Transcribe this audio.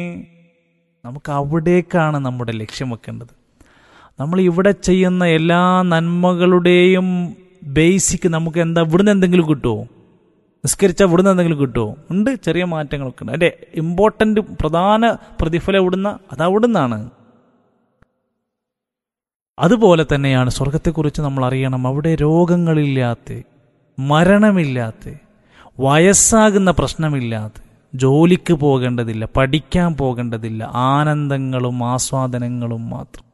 നമുക്ക് അവിടേക്കാണ് നമ്മുടെ ലക്ഷ്യം വെക്കേണ്ടത് നമ്മൾ ഇവിടെ ചെയ്യുന്ന എല്ലാ നന്മകളുടെയും ബേസിക് നമുക്ക് എന്താ ഇവിടുന്ന് എന്തെങ്കിലും കിട്ടുമോ നിസ്കരിച്ചാൽ ഇവിടുന്ന് എന്തെങ്കിലും കിട്ടുമോ ഉണ്ട് ചെറിയ മാറ്റങ്ങളൊക്കെ ഉണ്ട് അതിൻ്റെ ഇമ്പോർട്ടൻ്റ് പ്രധാന പ്രതിഫലം എവിടുന്ന അത് അവിടുന്നാണ് അതുപോലെ തന്നെയാണ് സ്വർഗത്തെക്കുറിച്ച് നമ്മൾ അറിയണം അവിടെ രോഗങ്ങളില്ലാത്ത മരണമില്ലാത്ത വയസ്സാകുന്ന പ്രശ്നമില്ലാത്ത ജോലിക്ക് പോകേണ്ടതില്ല പഠിക്കാൻ പോകേണ്ടതില്ല ആനന്ദങ്ങളും ആസ്വാദനങ്ങളും മാത്രം